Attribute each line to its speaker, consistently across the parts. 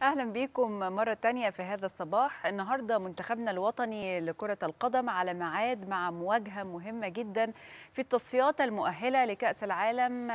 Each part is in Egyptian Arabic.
Speaker 1: اهلا بيكم مره تانية في هذا الصباح النهارده منتخبنا الوطني لكره القدم على ميعاد مع مواجهه مهمه جدا في التصفيات المؤهله لكاس العالم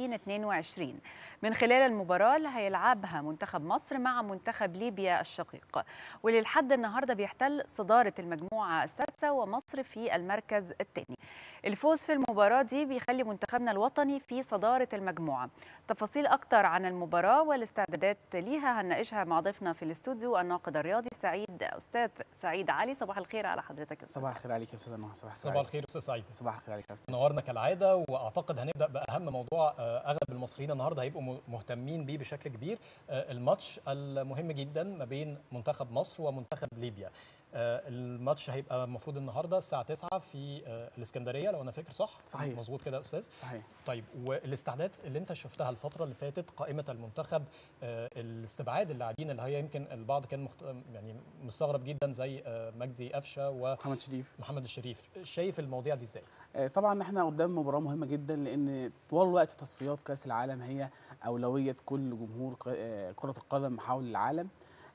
Speaker 1: 2022 من خلال المباراه اللي هيلعبها منتخب مصر مع منتخب ليبيا الشقيق واللي لحد النهارده بيحتل صداره المجموعه السادسه ومصر في المركز الثاني الفوز في المباراه دي بيخلي منتخبنا الوطني في صداره المجموعه تفاصيل اكتر عن المباراه والاستعدادات ليها هنناقشها مع ضيفنا في الاستوديو الناقد الرياضي سعيد استاذ سعيد علي صباح الخير على حضرتك يا أستاذ.
Speaker 2: صباح الخير عليك يا استاذ نهى صباح الخير
Speaker 3: صباح
Speaker 2: عليك.
Speaker 3: الخير استاذ سعيد
Speaker 2: صباح الخير عليك يا استاذ
Speaker 3: نورنا كالعاده واعتقد هنبدا باهم موضوع آه، اغلب المصريين النهارده هيبقوا م- مهتمين بيه بشكل كبير آه، الماتش المهم جدا ما بين منتخب مصر ومنتخب ليبيا آه، الماتش هيبقى المفروض النهارده الساعه 9 في آه، الاسكندريه لو انا فاكر صح
Speaker 2: صحيح.
Speaker 3: مظبوط كده يا استاذ
Speaker 2: صحيح
Speaker 3: طيب والاستعداد اللي انت شفتها الفتره اللي فاتت قائمه المنتخب آه، الاستبعاد اللاعبين اللي هي يمكن البعض كان مخت... يعني مستغرب جدا زي آه، مجدي قفشه
Speaker 2: محمد شريف
Speaker 3: ومحمد الشريف شايف المواضيع دي ازاي
Speaker 2: آه، طبعا احنا قدام مباراه مهمه جدا لان طوال الوقت تصفيات كاس العالم هي اولويه كل جمهور ك- آه، كره القدم حول العالم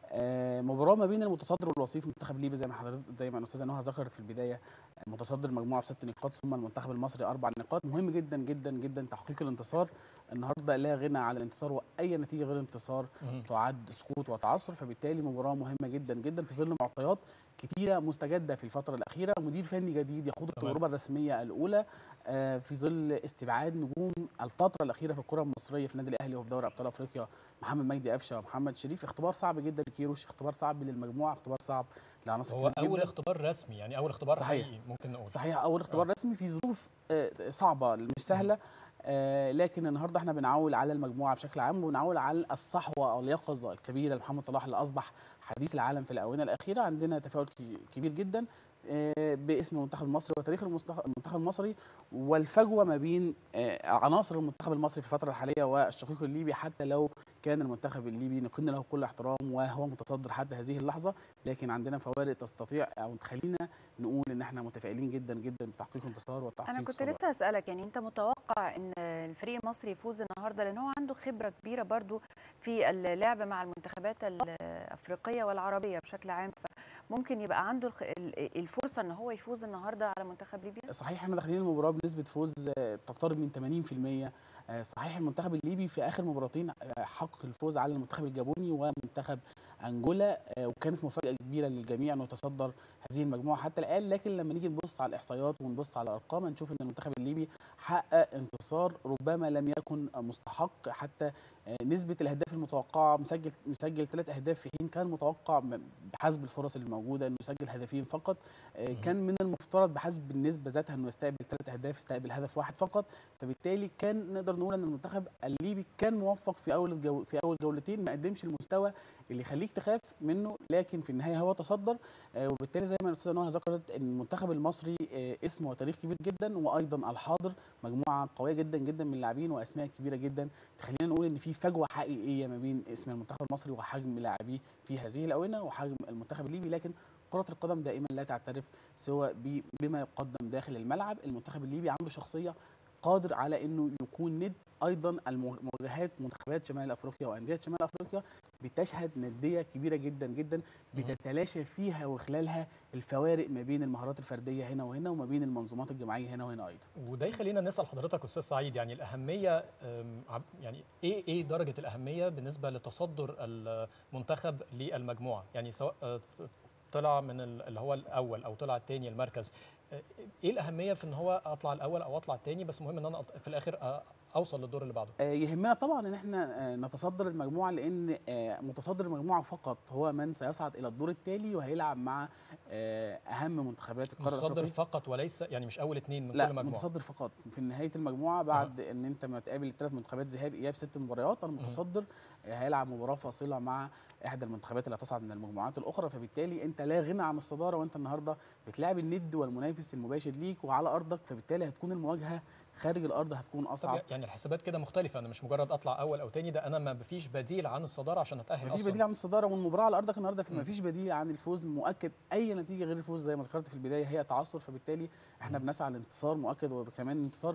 Speaker 2: آه، مباراه ما بين المتصدر والوصيف منتخب ليبيا زي ما حضرتك زي ما الاستاذه نهى ذكرت في البدايه متصدر المجموعه بست نقاط ثم المنتخب المصري اربع نقاط مهم جدا جدا جدا تحقيق الانتصار النهارده لا غنى عن الانتصار واي نتيجه غير الانتصار
Speaker 3: مهم.
Speaker 2: تعد سقوط وتعثر فبالتالي مباراه مهمه جدا جدا في ظل معطيات كتيره مستجده في الفتره الاخيره مدير فني جديد يخوض
Speaker 3: تمام.
Speaker 2: التجربه الرسميه الاولى آه، في ظل استبعاد نجوم الفتره الاخيره في الكره المصريه في النادي الاهلي وفي دوري ابطال افريقيا محمد مجدي قفشه ومحمد شريف اختبار صعب جدا لكيروش اختبار صعب للمجموعه اختبار صعب لعناصر
Speaker 3: هو
Speaker 2: كتير
Speaker 3: اول
Speaker 2: جدا
Speaker 3: اختبار رسمي يعني اول اختبار
Speaker 2: صحيح.
Speaker 3: حقيقي ممكن نقول
Speaker 2: صحيح اول اختبار رسمي في ظروف آه، صعبه مش سهله آه، لكن النهارده احنا بنعول على المجموعه بشكل عام وبنعول على الصحوه او اليقظه الكبيره لمحمد صلاح اللي اصبح حديث العالم في الاونه الاخيره عندنا تفاؤل ك- كبير جدا آه، باسم المنتخب المصري وتاريخ المستخ- المنتخب المصري والفجوه ما بين آه، عناصر المنتخب المصري في الفتره الحاليه والشقيق الليبي حتى لو كان المنتخب الليبي نقن له كل احترام وهو متصدر حتى هذه اللحظه لكن عندنا فوارق تستطيع او تخلينا نقول ان احنا متفائلين جدا جدا بتحقيق انتصار وتحقيق
Speaker 1: انا كنت
Speaker 2: صدارة.
Speaker 1: لسه اسالك يعني انت متوقع ان الفريق المصري يفوز النهارده لان هو عنده خبره كبيره برضو في اللعب مع المنتخبات الافريقيه والعربيه بشكل عام فممكن يبقى عنده الخ- ال- الفرصه ان هو يفوز النهارده على منتخب ليبيا
Speaker 2: صحيح احنا داخلين المباراه بنسبه فوز آه، تقترب من 80% آه، صحيح المنتخب الليبي في اخر مباراتين آه، حقق الفوز على المنتخب الجابوني ومنتخب انجولا آه، وكانت مفاجاه كبيره للجميع انه يتصدر هذه المجموعه حتى الان لكن لما نيجي نبص على الاحصائيات ونبص على الارقام هنشوف ان المنتخب الليبي حقق انتصار ربما لم يكن مستحق حتى آه، نسبه الاهداف المتوقعه مسجل مسجل ثلاث اهداف في حين كان متوقع م- بحسب الفرص اللي موجوده انه يسجل هدفين فقط آه،
Speaker 3: مهم.
Speaker 2: كان من المفترض بحسب النسبه ذاتها انه يستقبل ثلاث اهداف يستقبل هدف واحد فقط فبالتالي كان نقدر نقول ان المنتخب الليبي كان موفق في اول الجو في اول جولتين ما قدمش المستوى اللي يخليك تخاف منه لكن في النهايه هو تصدر آه، وبالتالي زي ما الاستاذه نهى ذكرت ان المنتخب المصري آه، اسم وتاريخ كبير جدا وايضا الحاضر مجموعه قويه جدا جدا من اللاعبين واسماء كبيره جدا تخلينا نقول ان في فجوه حقيقيه ما بين اسم المنتخب المصري وحجم لاعبيه في هذه الاونه وحجم المنتخب الليبي لكن كرة القدم دائما لا تعترف سوى ب- بما يقدم داخل الملعب المنتخب الليبي عنده شخصية قادر على انه يكون ند ايضا المواجهات منتخبات شمال افريقيا وانديه شمال افريقيا بتشهد نديه كبيره جدا جدا بتتلاشى فيها وخلالها الفوارق ما بين المهارات الفرديه هنا وهنا وما بين المنظومات الجماعيه هنا وهنا ايضا
Speaker 3: وده يخلينا نسال حضرتك استاذ سعيد يعني الاهميه أم، عب- يعني ايه ايه درجه الاهميه بالنسبه لتصدر المنتخب للمجموعه يعني سواء آه، ط- طلع من ال- اللي هو الاول او طلع الثاني المركز آه، ايه الاهميه في ان هو اطلع الاول او اطلع الثاني بس مهم ان انا أط- في الاخر آه، اوصل للدور اللي بعده
Speaker 2: آه، يهمنا طبعا ان احنا آه، نتصدر المجموعه لان آه، متصدر المجموعه فقط هو من سيصعد الى الدور التالي وهيلعب مع آه، اهم منتخبات القاره
Speaker 3: متصدر
Speaker 2: الافريقيه
Speaker 3: فقط وليس يعني مش اول اثنين من
Speaker 2: لا
Speaker 3: كل مجموعه
Speaker 2: متصدر فقط في نهايه المجموعه بعد ان انت ما تقابل الثلاث منتخبات ذهاب اياب ست مباريات المتصدر آه، هيلعب مباراه فاصله مع احدى المنتخبات اللي هتصعد من المجموعات الاخرى فبالتالي انت لا غنى عن الصداره وانت النهارده بتلاعب الند والمنافس المباشر ليك وعلى ارضك فبالتالي هتكون المواجهه خارج الارض هتكون
Speaker 3: طب
Speaker 2: اصعب
Speaker 3: يعني الحسابات كده مختلفه انا مش مجرد اطلع اول او ثاني ده انا ما فيش بديل عن الصداره عشان اتاهل
Speaker 2: مفيش
Speaker 3: اصلا
Speaker 2: بديل عن الصداره والمباراه على ارضك النهارده
Speaker 3: مم.
Speaker 2: فما فيش بديل عن الفوز مؤكد اي نتيجه غير الفوز زي ما ذكرت في البدايه هي تعثر فبالتالي احنا
Speaker 3: مم.
Speaker 2: بنسعى لانتصار مؤكد وكمان انتصار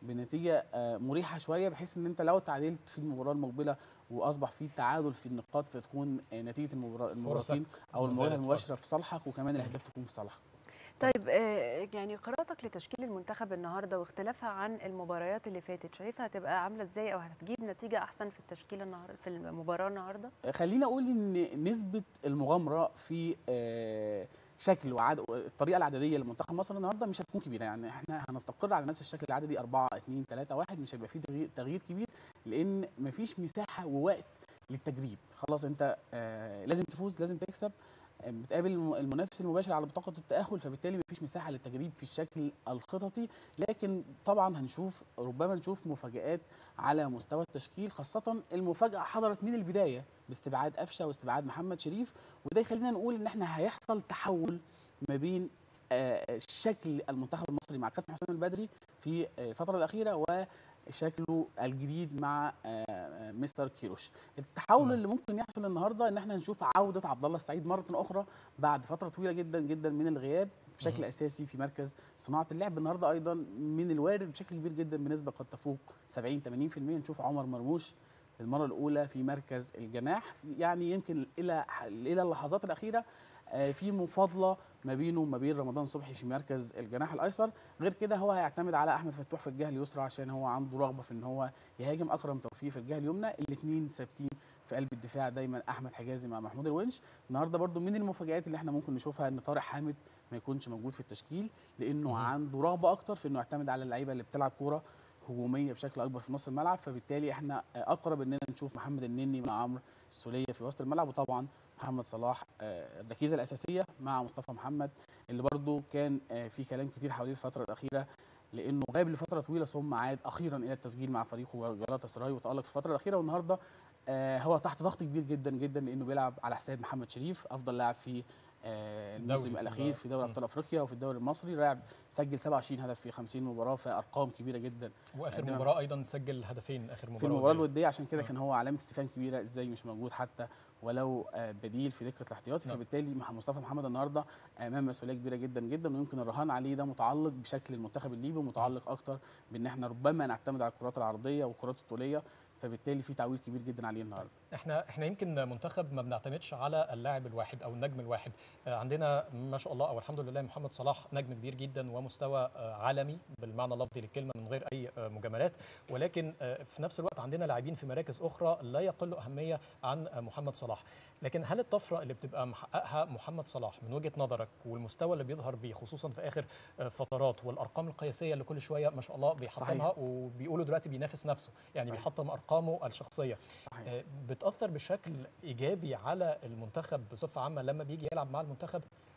Speaker 2: بنتيجه آه، مريحه شويه بحيث ان انت لو تعادلت في المباراه المقبله واصبح في تعادل في النقاط فتكون آه، نتيجه المباراه المباراتين او المواجهه
Speaker 3: زادت
Speaker 2: المباشره في صالحك وكمان الاهداف تكون في صالحك
Speaker 1: طيب آه، يعني قراءتك لتشكيل المنتخب النهارده واختلافها عن المباريات اللي فاتت شايفها هتبقى عامله ازاي او هتجيب نتيجه احسن في التشكيل النهارده في المباراه النهارده
Speaker 2: خليني اقول ان نسبه المغامره في آه، شكل وعد الطريقه العدديه لمنتخب مصر النهارده مش هتكون كبيره يعني احنا هنستقر على نفس الشكل العددي 4 2 3 1 مش هيبقى فيه تغيير, تغيير كبير لان مفيش مساحه ووقت للتجريب خلاص انت آه، لازم تفوز لازم تكسب آه، بتقابل الم- المنافس المباشر على بطاقه التاهل فبالتالي مفيش مساحه للتجريب في الشكل الخططي لكن طبعا هنشوف ربما نشوف مفاجات على مستوى التشكيل خاصه المفاجاه حضرت من البدايه باستبعاد قفشه واستبعاد محمد شريف وده يخلينا نقول ان احنا هيحصل تحول ما بين آه، شكل المنتخب المصري مع كابتن حسام البدري في آه، الفتره الاخيره وشكله الجديد مع آه، آه، مستر كيروش التحول
Speaker 3: مم.
Speaker 2: اللي ممكن يحصل النهارده ان احنا نشوف عوده عبد الله السعيد مره اخرى بعد فتره طويله جدا جدا من الغياب بشكل
Speaker 3: مم.
Speaker 2: اساسي في مركز صناعه اللعب النهارده ايضا من الوارد بشكل كبير جدا بنسبه قد تفوق 70 80% نشوف عمر مرموش للمره الاولى في مركز الجناح يعني يمكن الى الى اللحظات الاخيره آه، في مفاضله ما بينه وما بين رمضان صبحي في مركز الجناح الايسر غير كده هو هيعتمد على احمد فتوح في الجهه اليسرى عشان هو عنده رغبه في ان هو يهاجم اكرم توفيق في الجهه اليمنى الاثنين ثابتين في قلب الدفاع دايما احمد حجازي مع محمود الونش النهارده برضو من المفاجات اللي احنا ممكن نشوفها ان طارق حامد ما يكونش موجود في التشكيل لانه
Speaker 3: مهم.
Speaker 2: عنده رغبه اكتر في انه يعتمد على اللعيبه اللي بتلعب كوره هجوميه بشكل اكبر في نص الملعب فبالتالي احنا اقرب اننا نشوف محمد النني مع عمرو السوليه في وسط الملعب وطبعا محمد صلاح آه، الركيزه الاساسيه مع مصطفى محمد اللي برضو كان آه، في كلام كتير حواليه الفتره الاخيره لانه غاب لفتره طويله ثم عاد اخيرا الى التسجيل مع فريقه جلاتا سراي وتالق في الفتره الاخيره والنهارده آه، هو تحت ضغط كبير جدا جدا لانه بيلعب على حساب محمد شريف افضل لاعب في آه، الموسم
Speaker 3: في
Speaker 2: الاخير
Speaker 3: الدوري.
Speaker 2: في دوري
Speaker 3: مم.
Speaker 2: ابطال افريقيا وفي الدوري المصري لاعب سجل 27 هدف في 50 مباراه فارقام كبيره جدا
Speaker 3: واخر
Speaker 2: قدمها.
Speaker 3: مباراه ايضا سجل هدفين اخر مباراه
Speaker 2: في المباراه
Speaker 3: ودية.
Speaker 2: الوديه عشان كده
Speaker 3: آه.
Speaker 2: كان هو علامه استفهام كبيره ازاي مش موجود حتى ولو آه، بديل في دكه الاحتياطي
Speaker 3: نعم.
Speaker 2: فبالتالي مع مصطفى محمد النهارده امام مسؤوليه كبيره جدا جدا ويمكن الرهان عليه ده متعلق بشكل المنتخب الليبي ومتعلق اكتر بان احنا ربما نعتمد على الكرات العرضيه والكرات الطوليه فبالتالي في تعويل كبير جدا عليه النهارده
Speaker 3: احنا احنا يمكن منتخب ما بنعتمدش على اللاعب الواحد او النجم الواحد آه، عندنا ما شاء الله او الحمد لله محمد صلاح نجم كبير جدا ومستوى آه، عالمي بالمعنى اللفظي للكلمه من غير اي آه، مجاملات ولكن آه، في نفس الوقت عندنا لاعبين في مراكز اخرى لا يقل اهميه عن آه، محمد صلاح لكن هل الطفره اللي بتبقى محققها محمد صلاح من وجهه نظرك والمستوى اللي بيظهر بيه خصوصا في اخر آه، فترات والارقام القياسيه اللي كل شويه ما شاء الله بيحطمها وبيقولوا دلوقتي بينافس نفسه يعني
Speaker 2: صحيح.
Speaker 3: بيحطم ارقامه الشخصيه
Speaker 2: صحيح.
Speaker 3: آه، بتاثر بشكل ايجابي على المنتخب بصفه عامه لما بيجي يلعب مع المنتخب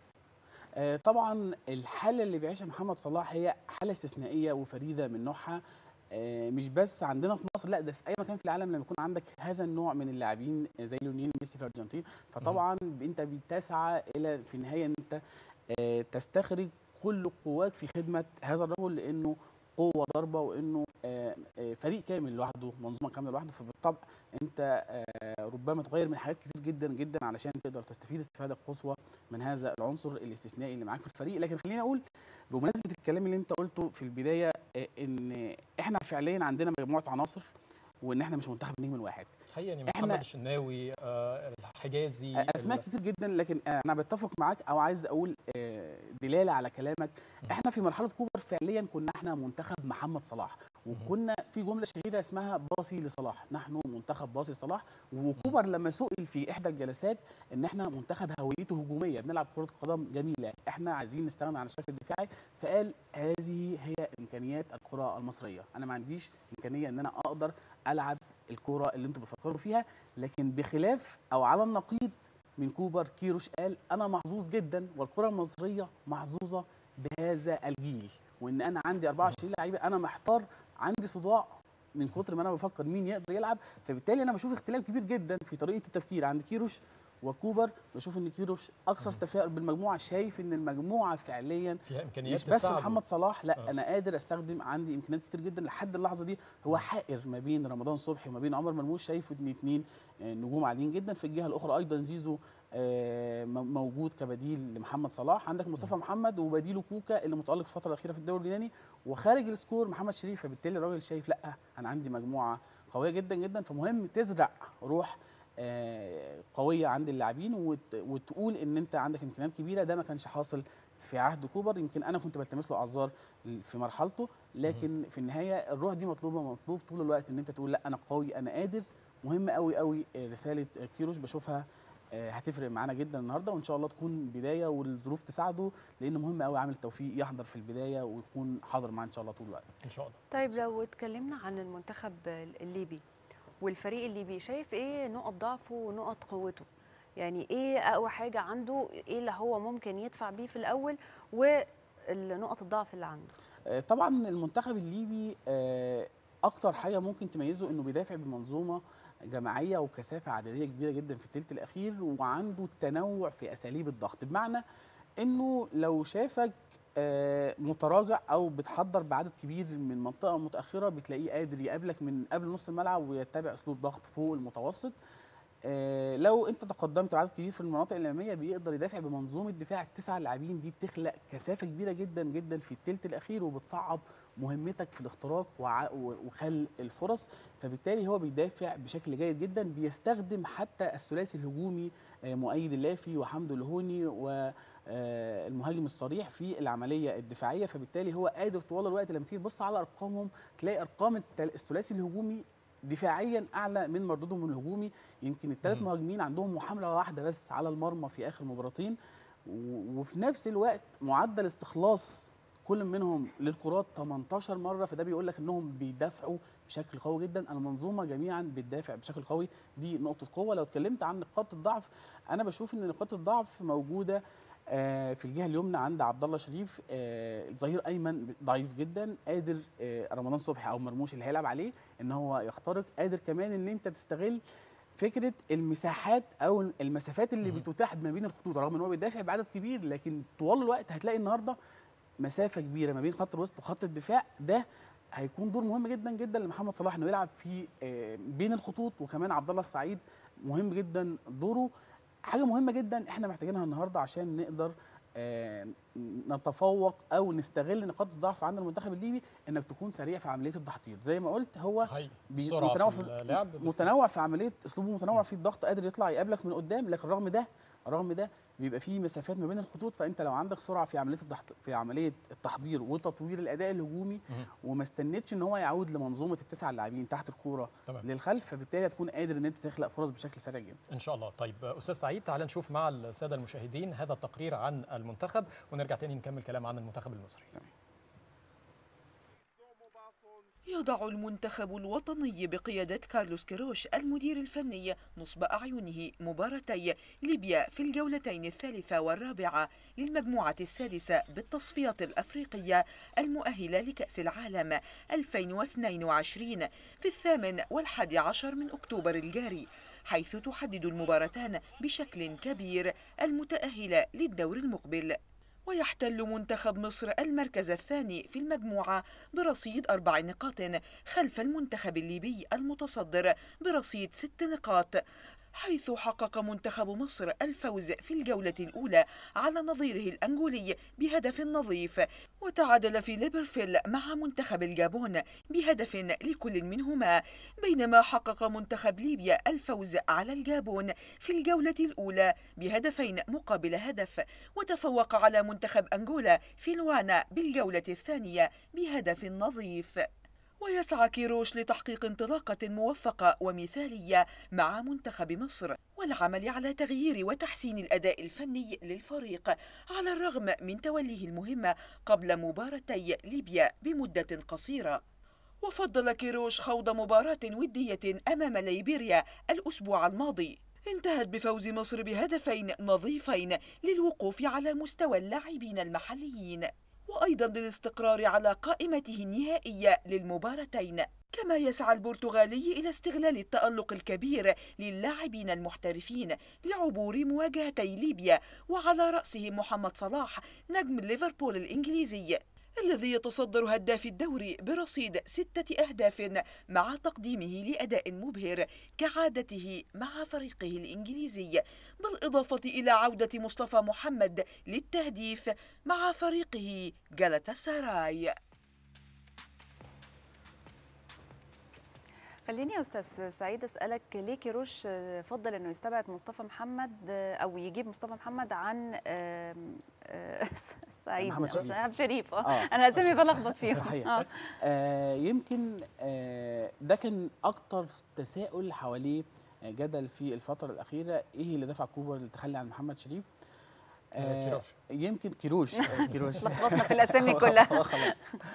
Speaker 2: آه، طبعا الحاله اللي بيعيشها محمد صلاح هي حاله استثنائيه وفريده من نوعها آه، مش بس عندنا في مصر لا ده في اي مكان في العالم لما يكون عندك هذا النوع من اللاعبين زي ليونيل ميسي في الارجنتين فطبعا انت بتسعى الى في النهايه ان انت آه، تستخرج كل قواك في خدمه هذا الرجل لانه قوه ضربه وانه آه، آه، فريق كامل لوحده منظومه كامله لوحده فبالطبع انت آه، ربما تغير من حاجات كتير جدا جدا علشان تقدر تستفيد استفاده قصوى من هذا العنصر الاستثنائي اللي معاك في الفريق لكن خليني اقول بمناسبه الكلام اللي انت قلته في البدايه آه، ان احنا فعليا عندنا مجموعه عناصر وان احنا مش منتخب النجم الواحد
Speaker 3: حقيقة يعني
Speaker 2: إحنا-
Speaker 3: محمد الشناوي آه، الحجازي
Speaker 2: آه، اسماء كتير جدا لكن آه، انا بتفق معاك او عايز اقول آه، دلاله على كلامك احنا في مرحله كوبر فعليا كنا احنا منتخب محمد صلاح وكنا في جمله شهيره اسمها باصي لصلاح نحن منتخب باصي لصلاح وكوبر لما سئل في احدى الجلسات ان احنا منتخب هويته هجوميه بنلعب كره قدم جميله احنا عايزين نستغنى عن الشكل الدفاعي فقال هذه هي امكانيات الكره المصريه انا ما عنديش امكانيه ان انا اقدر العب الكره اللي انتم بتفكروا فيها لكن بخلاف او على النقيض من كوبر كيروش قال انا محظوظ جدا والكره المصريه محظوظه بهذا الجيل وان انا عندي 24 لعيبه انا محتار عندي صداع من كتر ما انا بفكر مين يقدر يلعب فبالتالي انا بشوف اختلاف كبير جدا في طريقه التفكير عند كيروش وكوبر بشوف ان كيروش اكثر تفاؤل بالمجموعه شايف ان المجموعه فعليا
Speaker 3: فيها امكانيات
Speaker 2: مش بس
Speaker 3: تساعده.
Speaker 2: محمد صلاح لا
Speaker 3: آه.
Speaker 2: انا قادر استخدم عندي امكانيات كتير جدا لحد اللحظه دي هو حائر ما بين رمضان صبحي وما بين عمر مرموش شايفه ان اتنين آه، نجوم عاليين جدا في الجهه الاخرى ايضا زيزو آه، م- موجود كبديل لمحمد صلاح عندك مصطفى محمد وبديله كوكا اللي متالق في الفتره الاخيره في الدوري اليوناني وخارج السكور محمد شريف فبالتالي الراجل شايف لا انا عندي مجموعه قويه جدا جدا فمهم تزرع روح آه، قويه عند اللاعبين وت- وتقول ان انت عندك امكانيات كبيره ده ما كانش حاصل في عهد كوبر يمكن انا كنت بلتمس له اعذار في مرحلته لكن في النهايه الروح دي مطلوبه مطلوب طول الوقت ان انت تقول لا انا قوي انا قادر مهم قوي قوي آه، رساله آه، كيروش بشوفها آه، هتفرق معانا جدا النهارده وان شاء الله تكون بدايه والظروف تساعده لان مهم قوي عامل التوفيق يحضر في البدايه ويكون حاضر معاه ان شاء الله طول الوقت
Speaker 3: ان شاء الله
Speaker 1: طيب لو اتكلمنا عن المنتخب الليبي والفريق الليبي شايف ايه نقط ضعفه ونقط قوته يعني ايه اقوى حاجه عنده ايه اللي هو ممكن يدفع بيه في الاول والنقط الضعف اللي عنده
Speaker 2: آه، طبعا المنتخب الليبي آه، اكتر حاجه ممكن تميزه انه بيدافع بمنظومه جماعيه وكثافه عدديه كبيره جدا في الثلث الاخير وعنده تنوع في اساليب الضغط بمعنى انه لو شافك آه، متراجع او بتحضر بعدد كبير من منطقه متاخره بتلاقيه قادر يقابلك من قبل نص الملعب ويتبع اسلوب ضغط فوق المتوسط آه، لو انت تقدمت بعدد كبير في المناطق الاماميه بيقدر يدافع بمنظومه دفاع التسع لاعبين دي بتخلق كثافه كبيره جدا جدا في الثلث الاخير وبتصعب مهمتك في الاختراق وع- و- وخلق الفرص فبالتالي هو بيدافع بشكل جيد جدا بيستخدم حتى الثلاثي الهجومي آه، مؤيد اللافي وحمدو الهوني والمهاجم الصريح في العمليه الدفاعيه فبالتالي هو قادر طوال الوقت لما تيجي تبص على ارقامهم تلاقي ارقام التل- الثلاثي الهجومي دفاعيا اعلى من مردودهم الهجومي يمكن الثلاث
Speaker 3: مم.
Speaker 2: مهاجمين عندهم محاوله واحده بس على المرمى في اخر مباراتين و- وفي نفس الوقت معدل استخلاص كل منهم للكرات 18 مره فده بيقول لك انهم بيدافعوا بشكل قوي جدا المنظومه جميعا بتدافع بشكل قوي دي نقطه قوه لو اتكلمت عن نقاط الضعف انا بشوف ان نقاط الضعف موجوده آه، في الجهه اليمنى عند عبد الله شريف آه، الظهير ايمن ضعيف جدا قادر آه، رمضان صبحي او مرموش اللي هيلعب عليه ان هو يخترق قادر كمان ان انت تستغل فكره المساحات او المسافات اللي
Speaker 3: مم.
Speaker 2: بتتاح ما بين الخطوط رغم ان هو بيدافع بعدد كبير لكن طوال الوقت هتلاقي النهارده مسافه كبيره ما بين خط الوسط وخط الدفاع ده هيكون دور مهم جدا جدا لمحمد صلاح انه يلعب في آه، بين الخطوط وكمان عبد الله السعيد مهم جدا دوره حاجه مهمه جدا احنا محتاجينها النهارده عشان نقدر آه، نتفوق او نستغل نقاط الضعف عند المنتخب الليبي انك تكون سريع في عمليه التحضير زي ما قلت هو
Speaker 3: هاي
Speaker 2: بي-
Speaker 3: بسرعه
Speaker 2: متنوع
Speaker 3: في
Speaker 2: في-
Speaker 3: اللعب
Speaker 2: متنوع في عمليه اسلوبه متنوع في الضغط قادر يطلع يقابلك من قدام لكن رغم ده رغم ده بيبقى فيه مسافات ما بين الخطوط فانت لو عندك سرعه في عمليه الضغط في عمليه التحضير وتطوير الاداء الهجومي
Speaker 3: مم.
Speaker 2: وما استنيتش ان هو يعود لمنظومه التسع لاعبين تحت الكوره
Speaker 3: تمام
Speaker 2: للخلف فبالتالي هتكون قادر ان انت تخلق فرص بشكل سريع جدا
Speaker 3: ان شاء الله طيب استاذ سعيد تعال نشوف مع الساده المشاهدين هذا التقرير عن المنتخب ونرجع تاني نكمل كلام عن المنتخب المصري
Speaker 4: يضع المنتخب الوطني بقيادة كارلوس كيروش المدير الفني نصب أعينه مباراتي ليبيا في الجولتين الثالثة والرابعة للمجموعة السادسة بالتصفيات الأفريقية المؤهلة لكأس العالم 2022 في الثامن والحادي عشر من أكتوبر الجاري حيث تحدد المباراتان بشكل كبير المتأهلة للدور المقبل ويحتل منتخب مصر المركز الثاني في المجموعة برصيد أربع نقاط خلف المنتخب الليبي المتصدر برصيد ست نقاط حيث حقق منتخب مصر الفوز في الجولة الأولى على نظيره الأنغولي بهدف نظيف وتعادل في ليبرفيل مع منتخب الجابون بهدف لكل منهما بينما حقق منتخب ليبيا الفوز على الجابون في الجولة الأولى بهدفين مقابل هدف وتفوق على منتخب أنغولا في لوانا بالجولة الثانية بهدف نظيف ويسعى كيروش لتحقيق انطلاقة موفقة ومثالية مع منتخب مصر والعمل على تغيير وتحسين الأداء الفني للفريق على الرغم من توليه المهمة قبل مباراتي ليبيا بمدة قصيرة وفضل كيروش خوض مباراة ودية أمام ليبيريا الأسبوع الماضي انتهت بفوز مصر بهدفين نظيفين للوقوف على مستوى اللاعبين المحليين وأيضا للاستقرار على قائمته النهائية للمباراتين كما يسعى البرتغالي إلى استغلال التألق الكبير للاعبين المحترفين لعبور مواجهتي ليبيا وعلى رأسهم محمد صلاح نجم ليفربول الإنجليزي الذي يتصدر هداف الدوري برصيد ستة أهداف مع تقديمه لأداء مبهر كعادته مع فريقه الإنجليزي بالإضافة إلى عودة مصطفى محمد للتهديف مع فريقه جلطة سراي
Speaker 1: خليني يا استاذ سعيد اسالك ليه كيروش فضل انه يستبعد مصطفى محمد او يجيب مصطفى محمد عن آم، آه، سعيد
Speaker 2: محمد شريف.
Speaker 1: محمد شريف اه
Speaker 2: آه.
Speaker 1: انا اسامي بلخبط فيهم
Speaker 2: صحيح.
Speaker 1: آه.
Speaker 2: آه يمكن آه ده كان اكتر تساؤل حواليه آه، جدل في الفتره الاخيره ايه اللي دفع كوبر للتخلي عن محمد شريف
Speaker 3: آه، كيروش.
Speaker 2: يمكن كيروش آه، كيروش
Speaker 1: لخبطنا في الاسامي كلها
Speaker 2: خلاص.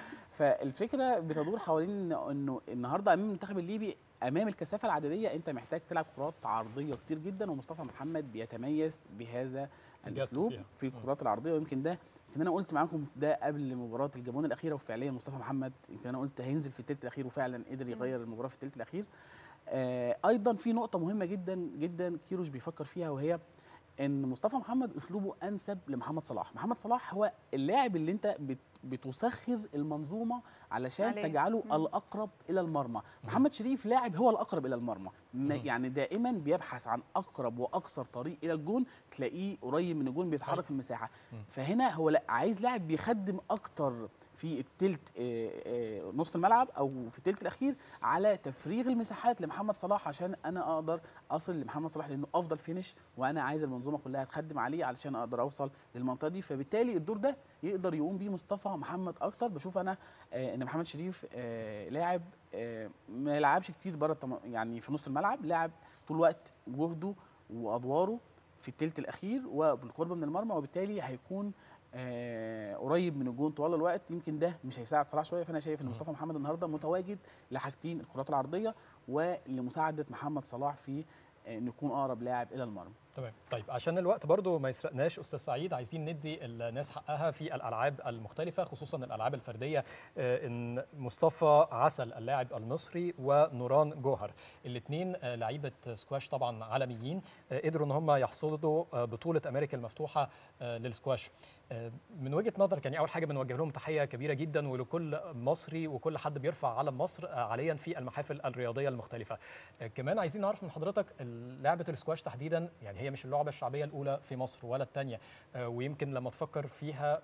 Speaker 2: فالفكره بتدور حوالين إنه- انه النهارده امام المنتخب الليبي امام الكثافه العدديه انت محتاج تلعب كرات عرضيه كتير جدا ومصطفى محمد بيتميز بهذا الاسلوب
Speaker 3: فيها.
Speaker 2: في الكرات العرضيه ويمكن ده يمكن انا قلت معاكم في ده قبل مباراه الجابون الاخيره وفعليا مصطفى محمد يمكن انا قلت هينزل في الثلث الاخير وفعلا قدر يغير المباراه في الثلث الاخير آه ايضا في نقطه مهمه جدا جدا كيروش بيفكر فيها وهي ان مصطفى محمد اسلوبه انسب لمحمد صلاح محمد صلاح هو اللاعب اللي انت بت- بتسخر المنظومه علشان
Speaker 1: عليه.
Speaker 2: تجعله
Speaker 1: مم.
Speaker 2: الاقرب الى المرمى محمد شريف لاعب هو الاقرب الى المرمى م-
Speaker 3: مم.
Speaker 2: يعني دائما بيبحث عن اقرب واقصر طريق الى الجون تلاقيه قريب من الجون بيتحرك
Speaker 3: صحيح.
Speaker 2: في المساحه
Speaker 3: مم.
Speaker 2: فهنا هو لا عايز لاعب بيخدم اكتر في التلت آه، آه، نص الملعب او في التلت الاخير على تفريغ المساحات لمحمد صلاح عشان انا اقدر اصل لمحمد صلاح لانه افضل فينش وانا عايز المنظومه كلها تخدم عليه علشان اقدر اوصل للمنطقه دي فبالتالي الدور ده يقدر يقوم بيه مصطفى محمد اكتر بشوف انا آه، ان محمد شريف آه، لاعب آه، ما يلعبش كتير بره التم- يعني في نص الملعب لاعب طول الوقت جهده وادواره في التلت الاخير وبالقرب من المرمى وبالتالي هيكون آه، قريب من الجون طوال الوقت يمكن ده مش هيساعد صلاح شويه فانا شايف ان
Speaker 3: مم.
Speaker 2: مصطفى محمد النهارده متواجد لحاجتين الكرات العرضيه ولمساعده محمد صلاح في آه، انه يكون اقرب لاعب الى المرمى
Speaker 3: تمام طيب عشان الوقت برضو ما يسرقناش استاذ سعيد عايزين ندي الناس حقها في الالعاب المختلفه خصوصا الالعاب الفرديه آه، ان مصطفى عسل اللاعب المصري ونوران جوهر الاثنين لعيبه سكواش طبعا عالميين آه، قدروا ان هم يحصدوا آه، بطوله امريكا المفتوحه آه، للسكواش آه، من وجهه نظرك يعني اول حاجه بنوجه لهم تحيه كبيره جدا ولكل مصري وكل حد بيرفع علم مصر آه، حاليا في المحافل الرياضيه المختلفه آه، كمان عايزين نعرف من حضرتك لعبه السكواش تحديدا يعني هي مش اللعبه الشعبيه الاولى في مصر ولا الثانيه ويمكن لما تفكر فيها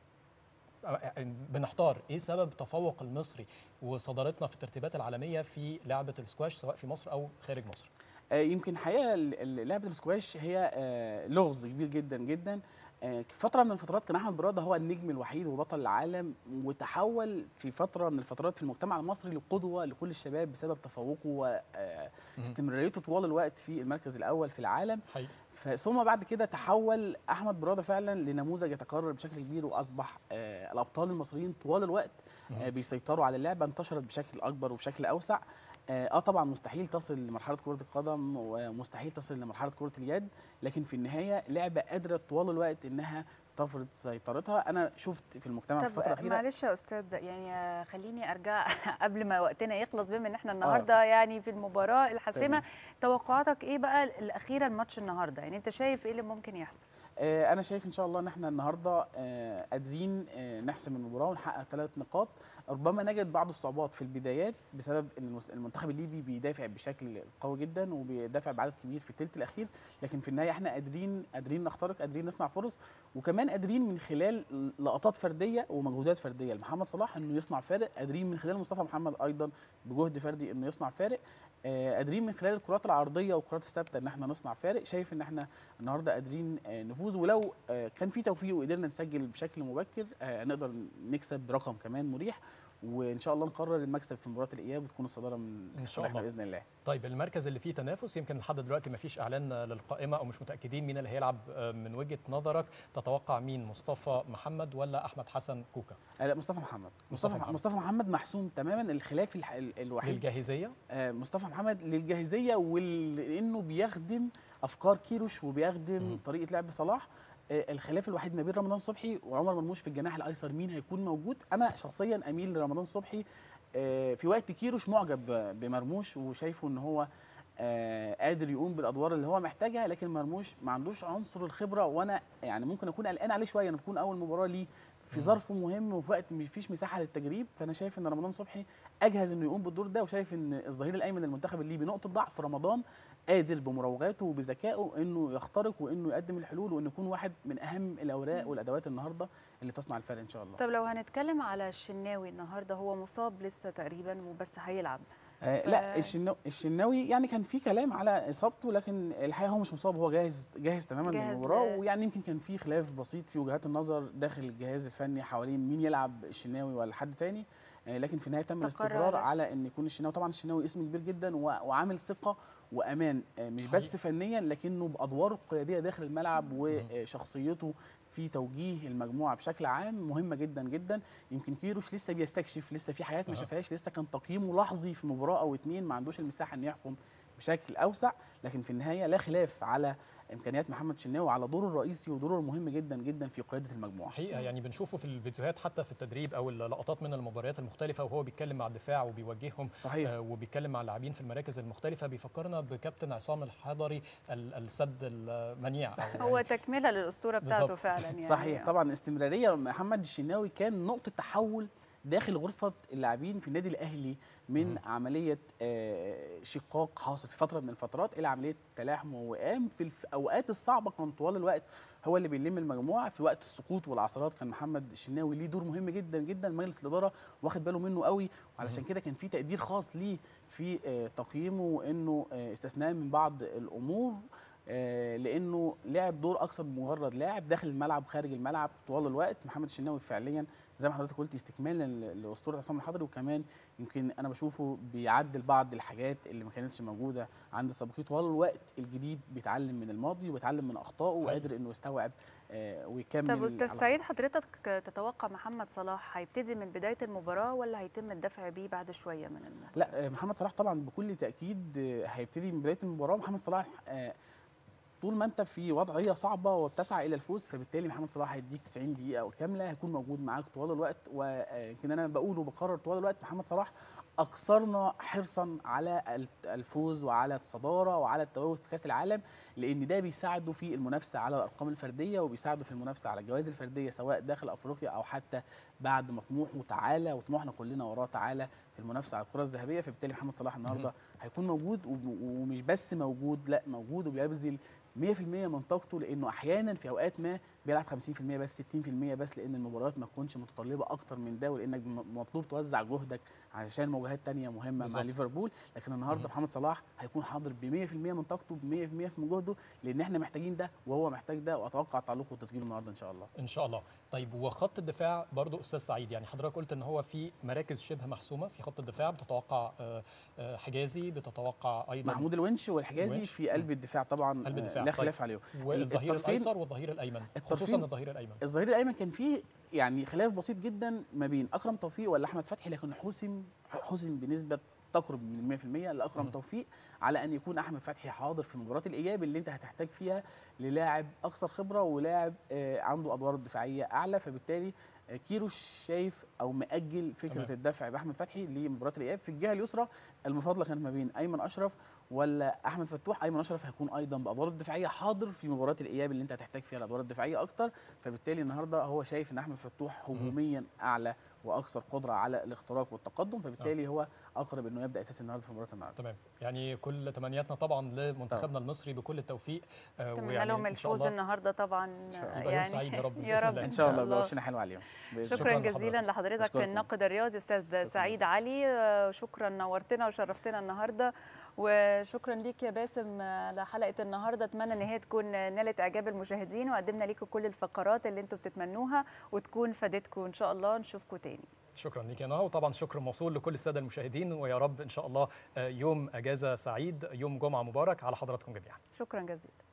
Speaker 3: آه، بنحتار ايه سبب تفوق المصري وصدارتنا في الترتيبات العالميه في لعبه السكواش سواء في مصر او خارج مصر
Speaker 2: آه، يمكن حقيقه ال- ال- لعبه السكواش هي آه، لغز كبير جدا جدا آه، في فتره من الفترات كان احمد براده هو النجم الوحيد وبطل العالم وتحول في فتره من الفترات في المجتمع المصري لقدوه لكل الشباب بسبب تفوقه واستمراريته طوال الوقت في المركز الاول في العالم
Speaker 3: حقيقي
Speaker 2: ف- ثم بعد كده تحول احمد براده فعلا لنموذج يتكرر بشكل كبير واصبح آه، الابطال المصريين طوال الوقت آه،
Speaker 3: مهم.
Speaker 2: بيسيطروا على اللعبه انتشرت بشكل اكبر وبشكل اوسع اه آه طبعا مستحيل تصل لمرحله كره القدم ومستحيل تصل لمرحله كره اليد لكن في النهايه لعبه قادره طوال الوقت انها تفرض سيطرتها انا شفت في المجتمع في الفتره
Speaker 1: طب
Speaker 2: الاخيره
Speaker 1: معلش يا استاذ يعني آه، خليني ارجع قبل ما وقتنا يخلص بما ان احنا النهارده يعني في المباراه الحاسمه
Speaker 2: تمام.
Speaker 1: توقعاتك ايه بقى الاخيره الماتش النهارده يعني انت شايف ايه اللي ممكن يحصل
Speaker 2: آه، انا شايف ان شاء الله ان احنا النهارده آه، قادرين آه، نحسم المباراه ونحقق ثلاث نقاط ربما نجد بعض الصعوبات في البدايات بسبب ان المس- المنتخب الليبي بيدافع بشكل قوي جدا وبيدافع بعدد كبير في الثلث الاخير لكن في النهايه احنا قادرين قادرين نخترق قادرين نصنع فرص وكمان قادرين من خلال لقطات فرديه ومجهودات فرديه لمحمد صلاح انه يصنع فارق قادرين من خلال مصطفى محمد ايضا بجهد فردي انه يصنع فارق آه، قادرين من خلال الكرات العرضيه والكرات الثابته ان احنا نصنع فارق شايف ان احنا النهارده قادرين آه، نفوز ولو آه، كان في توفيق وقدرنا نسجل بشكل مبكر آه، نقدر نكسب برقم كمان مريح وان شاء الله نقرر المكسب في مباراه الاياب وتكون الصداره من
Speaker 3: إن
Speaker 2: في
Speaker 3: شاء
Speaker 2: صالحنا
Speaker 3: الله.
Speaker 2: باذن الله
Speaker 3: طيب المركز اللي فيه تنافس يمكن لحد دلوقتي ما فيش اعلان للقائمه او مش متاكدين مين اللي هيلعب آه، من وجهه نظرك تتوقع مين مصطفى محمد ولا احمد حسن كوكا
Speaker 2: آه، لا مصطفى محمد
Speaker 3: مصطفى
Speaker 2: مصطفى
Speaker 3: محمد.
Speaker 2: محمد, مصطفى محمد محسوم تماما الخلاف الح- ال- الوحيد
Speaker 3: للجاهزيه
Speaker 2: آه، مصطفى محمد للجاهزيه ولانه بيخدم افكار كيروش وبيخدم
Speaker 3: مم.
Speaker 2: طريقه لعب صلاح آه، الخلاف الوحيد ما بين رمضان صبحي وعمر مرموش في الجناح الايسر مين هيكون موجود انا شخصيا اميل لرمضان صبحي آه، في وقت كيروش معجب ب- بمرموش وشايفه ان هو آه، قادر يقوم بالادوار اللي هو محتاجها لكن مرموش ما عندوش عنصر الخبره وانا يعني ممكن اكون قلقان عليه شويه ان تكون اول مباراه ليه في ظرف مهم وفي وقت ما فيش مساحه للتجريب فانا شايف ان رمضان صبحي اجهز انه يقوم بالدور ده وشايف ان الظهير الايمن المنتخب الليبي نقطه ضعف رمضان قادر بمراوغاته وبذكائه انه يخترق وانه يقدم الحلول وانه يكون واحد من اهم الاوراق والادوات النهارده اللي تصنع الفرق ان شاء الله
Speaker 1: طب لو هنتكلم على الشناوي النهارده هو مصاب لسه تقريبا وبس هيلعب
Speaker 2: آه
Speaker 1: ف-
Speaker 2: لا الشناوي, الشناوي يعني كان في كلام على اصابته لكن الحقيقه هو مش مصاب هو جاهز جاهز تماما
Speaker 1: جاهز
Speaker 2: للمباراه
Speaker 1: ل-
Speaker 2: ويعني يمكن كان في خلاف بسيط في وجهات النظر داخل الجهاز الفني حوالين مين يلعب الشناوي ولا حد تاني آه لكن في النهايه تم
Speaker 1: استقر
Speaker 2: الاستقرار
Speaker 1: على
Speaker 2: على ان يكون الشناوي طبعا الشناوي اسم كبير جدا و- وعامل ثقه وامان آه مش بس
Speaker 3: حقيقي.
Speaker 2: فنيا لكنه بادواره القياديه داخل الملعب وشخصيته في توجيه المجموعه بشكل عام مهمه جدا جدا يمكن كيروش لسه بيستكشف لسه في حاجات ما
Speaker 3: أها.
Speaker 2: شافهاش لسه كان تقييمه لحظي في مباراه او اتنين ما عندوش المساحه انه يحكم بشكل اوسع لكن في النهايه لا خلاف على امكانيات محمد شناوي وعلى دوره الرئيسي ودوره المهم جدا جدا في قياده المجموعه
Speaker 3: حقيقه يعني بنشوفه في الفيديوهات حتى في التدريب او اللقطات من المباريات المختلفه وهو بيتكلم مع الدفاع وبيوجههم
Speaker 2: صحيح
Speaker 3: آه، وبيتكلم مع اللاعبين في المراكز المختلفه بيفكرنا بكابتن عصام الحضري ال- السد المنيع أو
Speaker 1: هو
Speaker 3: يعني
Speaker 1: تكمله للاسطوره بتاعته
Speaker 3: بالظبط.
Speaker 1: فعلا يعني
Speaker 2: صحيح طبعا استمراريه محمد الشناوي كان نقطه تحول داخل غرفه اللاعبين في النادي الاهلي من
Speaker 3: مم.
Speaker 2: عمليه آه، شقاق حاصل في فتره من الفترات الى عمليه تلاحم ووئام في الاوقات الصعبه كان طوال الوقت هو اللي بيلم المجموعه في وقت السقوط والعثرات كان محمد الشناوي ليه دور مهم جدا جدا مجلس الاداره واخد باله منه قوي وعلشان كده كان في تقدير خاص ليه في آه، تقييمه وانه آه، استثناء من بعض الامور آه، لانه لعب دور اكثر من مجرد لاعب داخل الملعب خارج الملعب طوال الوقت محمد الشناوي فعليا زي ما حضرتك قلت استكمالا ل- لاسطوره عصام الحضري وكمان يمكن انا بشوفه بيعدل بعض الحاجات اللي ما كانتش موجوده عند السابقين طوال الوقت الجديد بيتعلم من الماضي وبيتعلم من اخطائه وقادر انه يستوعب آه، ويكمل
Speaker 1: طب استاذ
Speaker 2: على
Speaker 1: سعيد حضرتك تتوقع محمد صلاح هيبتدي من بدايه المباراه ولا هيتم الدفع بيه بعد شويه من المباراه
Speaker 2: لا آه، محمد صلاح طبعا بكل تاكيد آه، هيبتدي من بدايه المباراه محمد صلاح آه، طول ما انت في وضعيه صعبه وبتسعى الى الفوز فبالتالي محمد صلاح هيديك 90 دقيقه كامله هيكون موجود معاك طوال الوقت ويمكن انا بقول وبكرر طوال الوقت محمد صلاح اكثرنا حرصا على الت- الفوز وعلى الصداره وعلى التواجد في كاس العالم لان ده بيساعده في المنافسه على الارقام الفرديه وبيساعده في المنافسه على الجوائز الفرديه سواء داخل افريقيا او حتى بعد ما طموحه تعالى وطموحنا كلنا وراه تعالى في المنافسه على الكره الذهبيه فبالتالي محمد صلاح النهارده هيكون موجود وب- ومش بس موجود لا موجود وبيبذل 100% من طاقته لانه احيانا في اوقات ما بيلعب 50% بس 60% بس لان المباريات ما تكونش متطلبه اكتر من ده ولانك م- مطلوب توزع جهدك علشان مواجهات تانية مهمه مع
Speaker 3: بالظبط.
Speaker 2: ليفربول لكن النهارده
Speaker 3: مهم.
Speaker 2: محمد صلاح هيكون حاضر ب 100% من طاقته ب 100% من جهده لان احنا محتاجين ده وهو محتاج ده واتوقع تعلقه وتسجيله النهارده ان شاء الله
Speaker 3: ان شاء الله طيب وخط الدفاع برضو استاذ سعيد يعني حضرتك قلت ان هو في مراكز شبه محسومه في خط الدفاع بتتوقع آه، آه، حجازي بتتوقع ايضا
Speaker 2: محمود الونش والحجازي
Speaker 3: الونش.
Speaker 2: في قلب الدفاع طبعا
Speaker 3: قلب
Speaker 2: آه،
Speaker 3: الدفاع.
Speaker 2: لا
Speaker 3: طيب.
Speaker 2: خلاف عليه
Speaker 3: والظهير
Speaker 2: الطرفين-
Speaker 3: الايسر والظهير الايمن خصوصا
Speaker 2: الطرفين-
Speaker 3: الظهير الايمن
Speaker 2: الظهير الايمن كان فيه يعني خلاف بسيط جدا ما بين اكرم توفيق ولا احمد فتحي لكن حسم حسم بنسبه تقرب من 100% لاكرم
Speaker 3: مم.
Speaker 2: توفيق على ان يكون احمد فتحي حاضر في مباراه الاياب اللي انت هتحتاج فيها للاعب اكثر خبره ولاعب آه، عنده ادوار دفاعيه اعلى فبالتالي آه، كيروش شايف او مأجل فكره
Speaker 3: تمام.
Speaker 2: الدفع باحمد فتحي لمباراه الاياب في الجهه اليسرى المفاضله كانت ما بين ايمن اشرف ولا احمد فتوح ايمن اشرف هيكون ايضا بادوار الدفاعيه حاضر في مباراه الاياب اللي انت هتحتاج فيها الادوار الدفاعيه اكتر فبالتالي النهارده هو شايف ان احمد فتوح هجوميا اعلى واكثر قدره على الاختراق والتقدم فبالتالي هو اقرب انه يبدا اساسي النهارده في مباراه النهارده
Speaker 3: تمام يعني كل تمنياتنا طبعا لمنتخبنا المصري بكل التوفيق آه،
Speaker 1: اتمنى
Speaker 3: ويعني
Speaker 1: لهم
Speaker 3: إن شاء
Speaker 1: الفوز
Speaker 3: الله
Speaker 1: النهارده طبعا
Speaker 3: شاء الله. يبقى يوم سعيد يا رب
Speaker 1: يا
Speaker 3: بإذن
Speaker 1: رب
Speaker 3: الله.
Speaker 2: ان شاء الله يبقى وشنا حلو عليهم بإذن
Speaker 1: شكرا
Speaker 3: شكراً
Speaker 1: جزيلا
Speaker 3: لحضرتك.
Speaker 1: لحضرتك
Speaker 2: أشكركم.
Speaker 1: الناقد الرياضي استاذ
Speaker 2: شكراً
Speaker 1: سعيد علي آه، شكرا نورتنا وشرفتنا النهارده وشكرا ليك يا باسم على حلقه النهارده اتمنى ان هي تكون نالت اعجاب المشاهدين وقدمنا لكم كل الفقرات اللي انتم بتتمنوها وتكون فادتكم ان شاء الله نشوفكم تاني
Speaker 3: شكرا ليك يا نهى وطبعا شكر موصول لكل الساده المشاهدين ويا رب ان شاء الله آه، يوم اجازه سعيد يوم جمعه مبارك على حضراتكم جميعا
Speaker 1: شكرا جزيلا